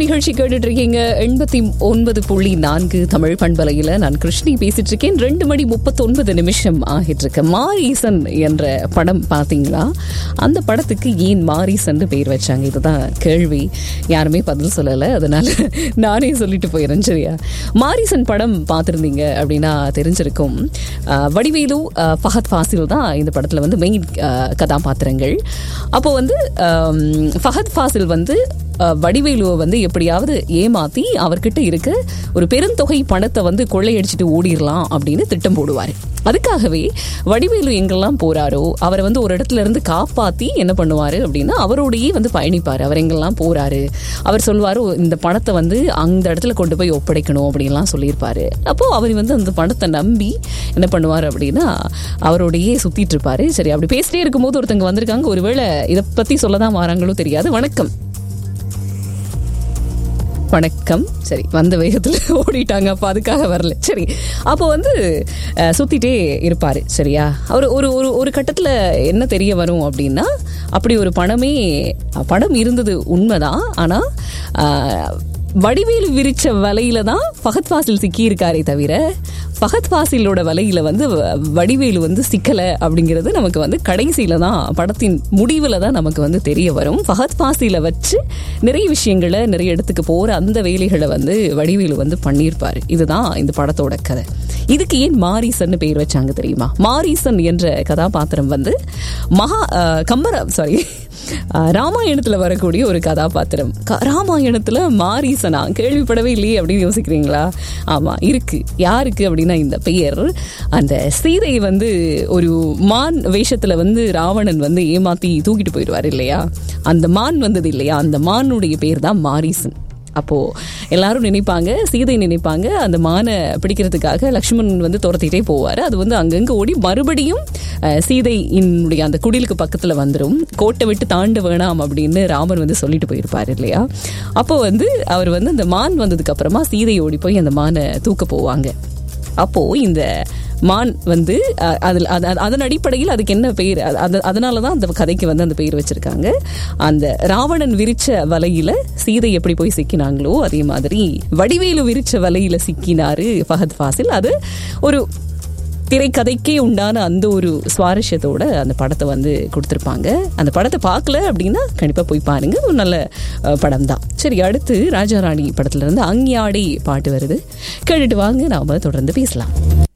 நிகழ்ச்சி கேட்டுட்டு இருக்கீங்க எண்பத்தி ஒன்பது புள்ளி நான்கு தமிழ் பண்பலையில நான் கிருஷ்ணி பேசிட்டு இருக்கேன் ரெண்டு மணி முப்பத்தொன்பது நிமிஷம் ஆகிட்டு இருக்கு மாரீசன் என்ற படம் பாத்தீங்களா அந்த படத்துக்கு ஏன் மாரீசன் பேர் வச்சாங்க இதுதான் கேள்வி யாருமே பதில் சொல்லல அதனால நானே சொல்லிட்டு போயிடுறேன் சரியா மாரீசன் படம் பார்த்துருந்தீங்க அப்படின்னா தெரிஞ்சிருக்கும் அஹ், வடிவேலு அஹ், ஃபஹத் ஃபாசில் தான் இந்த படத்துல வந்து மெயின் கதாபாத்திரங்கள் அப்போ வந்து அம், ஃபஹத் ஃபாசில் வந்து அஹ், வடிவேலுவை வந்து எப்படியாவது ஏமாத்தி அவர்கிட்ட இருக்க ஒரு பெருந்தொகை பணத்தை வந்து கொள்ளையடிச்சிட்டு ஓடிரலாம் அப்படின்னு திட்டம் போடுவார் அதுக்காகவே வடிவேலு எங்கெல்லாம் போறாரோ அவரை வந்து ஒரு இடத்துல இருந்து காப்பாத்தி என்ன பண்ணுவாரு அப்படின்னா அவரோடையே வந்து பயணிப்பாரு அவர் எங்கெல்லாம் போறாரு அவர் சொல்லுவாரு இந்த பணத்தை வந்து அந்த இடத்துல கொண்டு போய் ஒப்படைக்கணும் அப்படின்லாம் சொல்லியிருப்பாரு அப்போ அவர் வந்து அந்த பணத்தை நம்பி என்ன பண்ணுவார் அப்படின்னா அவரோடையே சுத்திட்டு இருப்பாரு சரி அப்படி பேசிட்டே இருக்கும்போது ஒருத்தங்க வந்திருக்காங்க ஒருவேளை இதை பத்தி சொல்லதான் வராங்களோ தெரியாது வணக்கம் வணக்கம் சரி வந்த வேகத்தில் ஓடிட்டாங்க அப்போ அதுக்காக வரல சரி அப்போ வந்து அஹ், சுத்திட்டே இருப்பாரு சரியா அவர் ஒரு ஒரு ஒரு கட்டத்தில் என்ன தெரிய வரும் அப்படின்னா அப்படி ஒரு பணமே பணம் இருந்தது உண்மைதான் ஆனால் வடிவேலு விரிச்ச வலையில தான் ஃபஹத் ஃபாசில் சிக்கியிருக்காரே தவிர ஃபஹத் ஃபாசிலோட வலையில வந்து வ- வடிவேலு வந்து சிக்கலை அப்படிங்கிறது நமக்கு வந்து கடைசியில தான் படத்தின் முடிவில் தான் நமக்கு வந்து தெரிய வரும் ஃபஹத் ஃபாசில வச்சு நிறைய விஷயங்களை நிறைய இடத்துக்கு போற அந்த வேலைகளை வந்து வடிவேலு வந்து பண்ணியிருப்பாரு இதுதான் இந்த படத்தோட கதை இதுக்கு ஏன் மாரீசன் பேர் வச்சாங்க தெரியுமா மாரீசன் என்ற கதாபாத்திரம் வந்து மகா அஹ், கம்பர சாரி ராமாயணத்துல வரக்கூடிய ஒரு கதாபாத்திரம் க- ராமாயணத்துல மாரீசனா கேள்விப்படவே இல்லையே அப்படின்னு யோசிக்கிறீங்களா ஆமா இருக்கு யாருக்கு அப்படின்னா இந்த பெயர் அந்த சீதை வந்து ஒரு மான் வேஷத்துல வந்து ராவணன் வந்து ஏமாத்தி தூக்கிட்டு போயிடுவார் இல்லையா அந்த மான் வந்தது இல்லையா அந்த மானுடைய பேர் தான் மாரீசன் அப்போ எல்லாரும் நினைப்பாங்க சீதை நினைப்பாங்க அந்த மானை பிடிக்கிறதுக்காக லக்ஷ்மணன் வந்து துரத்திட்டே போவார் அது வந்து அங்கங்க ஓடி மறுபடியும் அஹ், சீதையினுடைய அந்த குடிலுக்கு பக்கத்துல வந்துடும் கோட்டை விட்டு தாண்ட வேணாம் அப்படின்னு ராமன் வந்து சொல்லிட்டு போயிருப்பாரு இல்லையா அப்போ வந்து அவர் வந்து அந்த மான் வந்ததுக்கு அப்புறமா சீதை ஓடி போய் அந்த மானை தூக்க போவாங்க அப்போ இந்த மான் வந்து அஹ், அதில் அது- அது- அதன் அடிப்படையில் அதுக்கு என்ன பெயர் அது- அது அதனால தான் அந்த கதைக்கு வந்து அந்த பெயர் வச்சிருக்காங்க அந்த ராவணன் விரிச்ச வலையில சீதை எப்படி போய் சிக்கினாங்களோ அதே மாதிரி வடிவேலு விரிச்ச வலையில சிக்கினாரு ஃபஹத் ஃபாசில் அது ஒரு திரைக்கதைக்கே உண்டான அந்த ஒரு சுவாரஸ்யத்தோட அந்த படத்தை வந்து கொடுத்துருப்பாங்க அந்த படத்தை பார்க்கல அப்படின்னா கண்டிப்பாக போய் பாருங்க ஒரு நல்ல படம் தான் சரி அடுத்து ராஜாராணி படத்துல இருந்து அங்கியாடி பாட்டு வருது கேட்டுட்டு வாங்க நாம தொடர்ந்து பேசலாம்